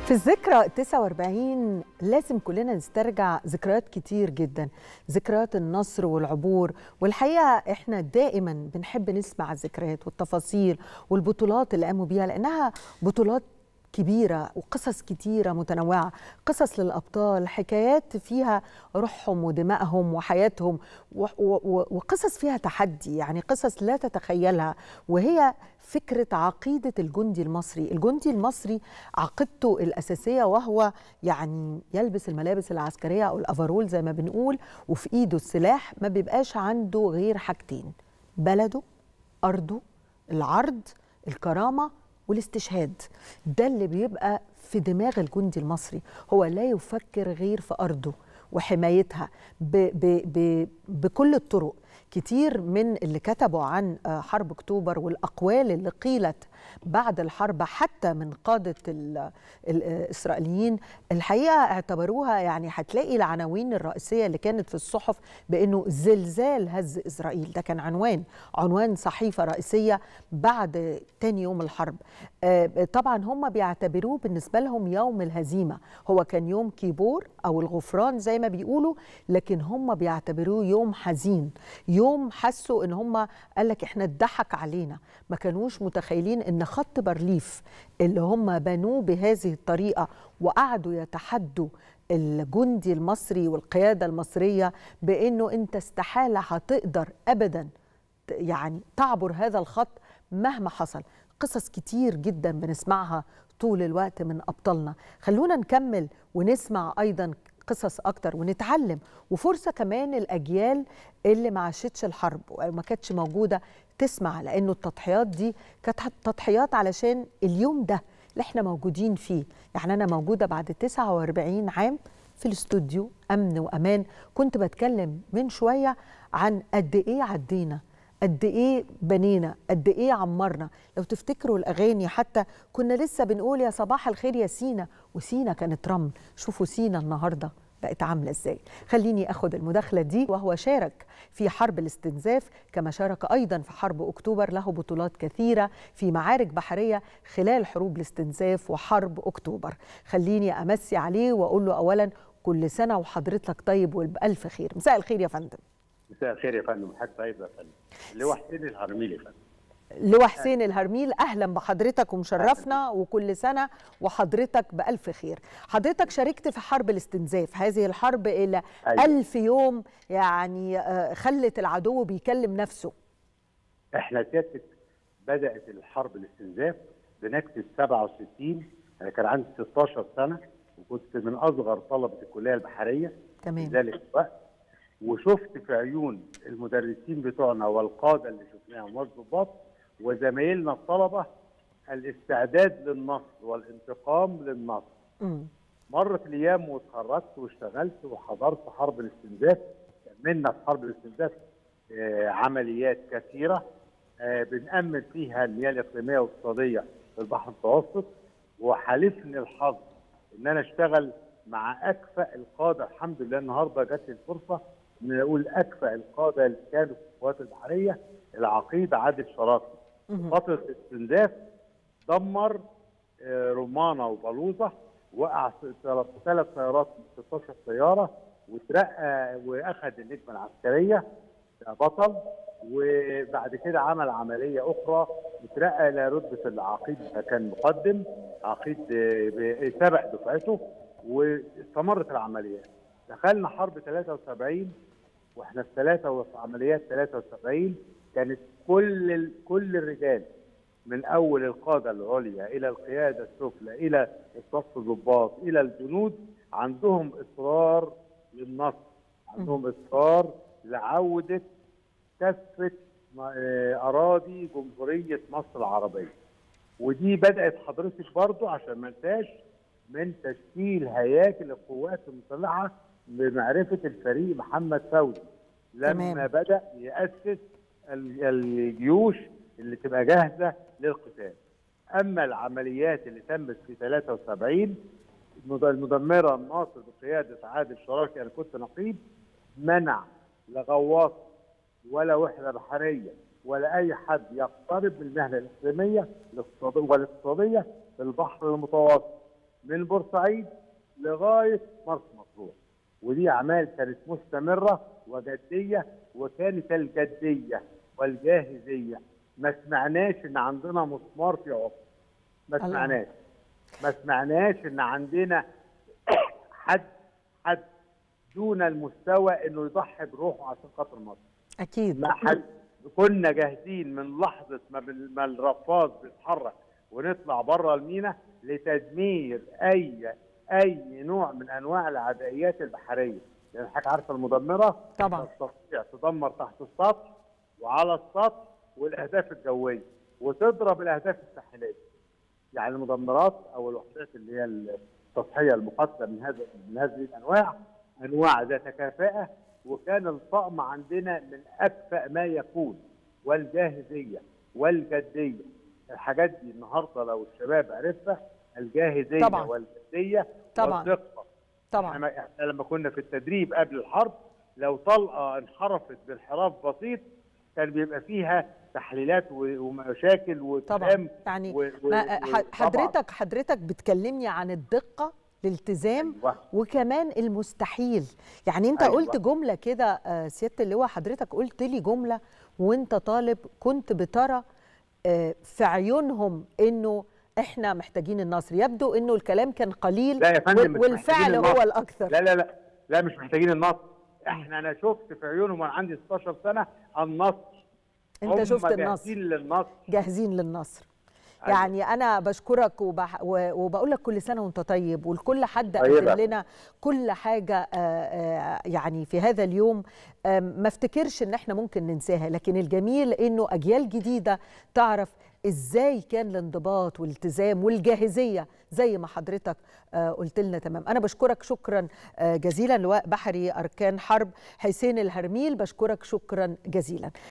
في الذكرى 49 لازم كلنا نسترجع ذكريات كتير جدا ذكريات النصر والعبور والحقيقة احنا دائما بنحب نسمع الذكريات والتفاصيل والبطولات اللي قاموا بيها لأنها بطولات كبيرة وقصص كتيرة متنوعة قصص للأبطال حكايات فيها روحهم ودمائهم وحياتهم و- و- وقصص فيها تحدي يعني قصص لا تتخيلها وهي فكرة عقيدة الجندي المصري الجندي المصري عقيدته الأساسية وهو يعني يلبس الملابس العسكرية أو الأفرول زي ما بنقول وفي إيده السلاح ما بيبقاش عنده غير حاجتين بلده أرضه العرض الكرامة والاستشهاد ده اللي بيبقى في دماغ الجندي المصري هو لا يفكر غير في أرضه وحمايتها ب ب ب بكل الطرق كتير من اللي كتبوا عن آه، حرب اكتوبر والاقوال اللي قيلت بعد الحرب حتى من قاده ال- الاسرائيليين الحقيقه اعتبروها يعني هتلاقي العناوين الرئيسيه اللي كانت في الصحف بانه زلزال هز اسرائيل ده كان عنوان عنوان صحيفه رئيسيه بعد تاني يوم الحرب آه، طبعا هم بيعتبروه بالنسبه لهم يوم الهزيمه هو كان يوم كيبور او الغفران زي ما بيقولوا لكن هم بيعتبروه يوم حزين يوم حسوا ان هم قال لك احنا اتضحك علينا ما كانوش متخيلين ان خط بارليف اللي هم بنوه بهذه الطريقه وقعدوا يتحدوا الجندي المصري والقياده المصريه بانه انت استحاله هتقدر ابدا ت- يعني تعبر هذا الخط مهما حصل قصص كتير جدا بنسمعها طول الوقت من أبطالنا خلونا نكمل ونسمع أيضا قصص أكتر ونتعلم وفرصة كمان الأجيال اللي ما عاشتش الحرب وما كانتش موجودة تسمع لأنه التضحيات دي كانت تضحيات علشان اليوم ده اللي احنا موجودين فيه يعني أنا موجودة بعد 49 عام في الاستوديو أمن وأمان كنت بتكلم من شوية عن قد إيه عدينا قد ايه بنينا قد ايه عمرنا لو تفتكروا الاغاني حتى كنا لسه بنقول يا صباح الخير يا سينا وسينا كانت رمل شوفوا سينا النهارده بقت عامله ازاي خليني اخد المداخله دي وهو شارك في حرب الاستنزاف كما شارك ايضا في حرب اكتوبر له بطولات كثيره في معارك بحريه خلال حروب الاستنزاف وحرب اكتوبر خليني امسي عليه واقول له اولا كل سنه وحضرتك طيب وبالف خير مساء الخير يا فندم مساء الخير يا فندم حاج طيب يا فندم اللي هو حسين الهرميلي يا فندم لواء حسين الهرميل اهلا بحضرتك ومشرفنا وكل سنه وحضرتك بالف خير حضرتك شاركت في حرب الاستنزاف هذه الحرب الى أيوة. ألف يوم يعني آه، خلت العدو بيكلم نفسه احنا سيادتك بدات الحرب الاستنزاف بنكسه 67 انا كان عندي 16 سنه وكنت من اصغر طلبه الكليه البحريه في تمام ذلك الوقت وشفت في عيون المدرسين بتوعنا والقاده اللي شفناهم والضباط وزمايلنا الطلبه الاستعداد للنصر والانتقام للنصر مم. مرت الايام واتخرجت واشتغلت وحضرت حرب الاستنزاف كملنا في حرب الاستنزاف آه، عمليات كثيره آه، بنأمن فيها المياه الاقليميه والاقتصاديه في البحر المتوسط وحالفني الحظ ان انا اشتغل مع اكفأ القاده الحمد لله النهارده جات لي الفرصه ان اقول اكفأ القاده اللي كانوا في القوات البحريه العقيد عادل شراكي مهم. فتره الاستنزاف دمر آه، رمانه وبلوزه وقع ثلاث طيارات من 16 طياره وترقى واخذ النجمه العسكريه بطل وبعد كده عمل عمليه اخرى وترقى الى رتبه العقيد كان مقدم عقيد آه، ب- سبق دفعته واستمرت العمليات دخلنا حرب 73 واحنا في ثلاثه وفي عمليات 73 كانت كل ال- كل الرجال من اول القاده العليا الى القياده السفلى الى الصف الضباط الى الجنود عندهم اصرار للنصر عندهم اصرار لعوده كافه م- آه، اراضي جمهوريه مصر العربيه ودي بدات حضرتك برضو عشان ما انساش من تشكيل هياكل القوات المسلحه بمعرفه الفريق محمد فوزي لما تمام. بدا ياسس ال- الجيوش اللي تبقى جاهزه للقتال. اما العمليات اللي تمت في 73 المد- المدمره الناصر بقياده عادل شراكي انا كنت نقيب منع لا غواص ولا وحده بحريه ولا اي حد يقترب من المهنه الاسلاميه الاقتصاديه والاقتصاديه في البحر المتوسط من بورسعيد لغايه مرسى مطروح ودي اعمال كانت مستمره وجديه وكانت الجديه والجاهزيه ما سمعناش ان عندنا مسمار في عقد ما الله. سمعناش ما سمعناش ان عندنا حد حد دون المستوى انه يضحي بروحه عشان خاطر مصر اكيد ما حد كنا جاهزين من لحظه ما, بال- ما الرفاض بيتحرك ونطلع بره المينا لتدمير اي اي نوع من انواع العدائيات البحريه لان حضرتك عارفه المدمره طبعا. تستطيع تدمر تحت السطح وعلى السطح والاهداف الجويه وتضرب الاهداف الساحليه يعني المدمرات او الوحدات اللي هي السطحيه المقاتله من هذا من هذه الانواع انواع ذات كفاءه وكان الطقم عندنا من اكفأ ما يكون والجاهزيه والجديه الحاجات دي النهارده لو الشباب عرفها الجاهزيه طبعاً. والجديه طبعاً. والدقه طبعا احنا احنا لما كنا في التدريب قبل الحرب لو طلقه انحرفت بانحراف بسيط كان بيبقى فيها تحليلات و- ومشاكل وكلام طبعا يعني و- و- ما و- ح- طبعاً. حضرتك حضرتك بتكلمني عن الدقه الالتزام أيوة. وكمان المستحيل يعني انت أيوة. قلت جمله كده آه، سياده اللواء حضرتك قلت لي جمله وانت طالب كنت بترى آه، في عيونهم انه احنا محتاجين النصر يبدو انه الكلام كان قليل لا يا فندم، وال- مش والفعل محتاجين هو النصر. الاكثر لا لا لا لا مش محتاجين النصر احنا انا شفت في عيونهم وانا عندي 16 سنه النصر انت هم شفت النصر جاهزين للنصر جاهزين للنصر أيوة. يعني انا بشكرك وبح... و- وبقول لك كل سنه وانت طيب ولكل حد طيبة. قدم لنا كل حاجه آه، آه، يعني في هذا اليوم آم، ما افتكرش ان احنا ممكن ننساها لكن الجميل انه اجيال جديده تعرف ازاي كان الانضباط والالتزام والجاهزيه زي ما حضرتك آه، قلت لنا تمام انا بشكرك شكرا آه، جزيلا لواء بحري اركان حرب حسين الهرميل بشكرك شكرا جزيلا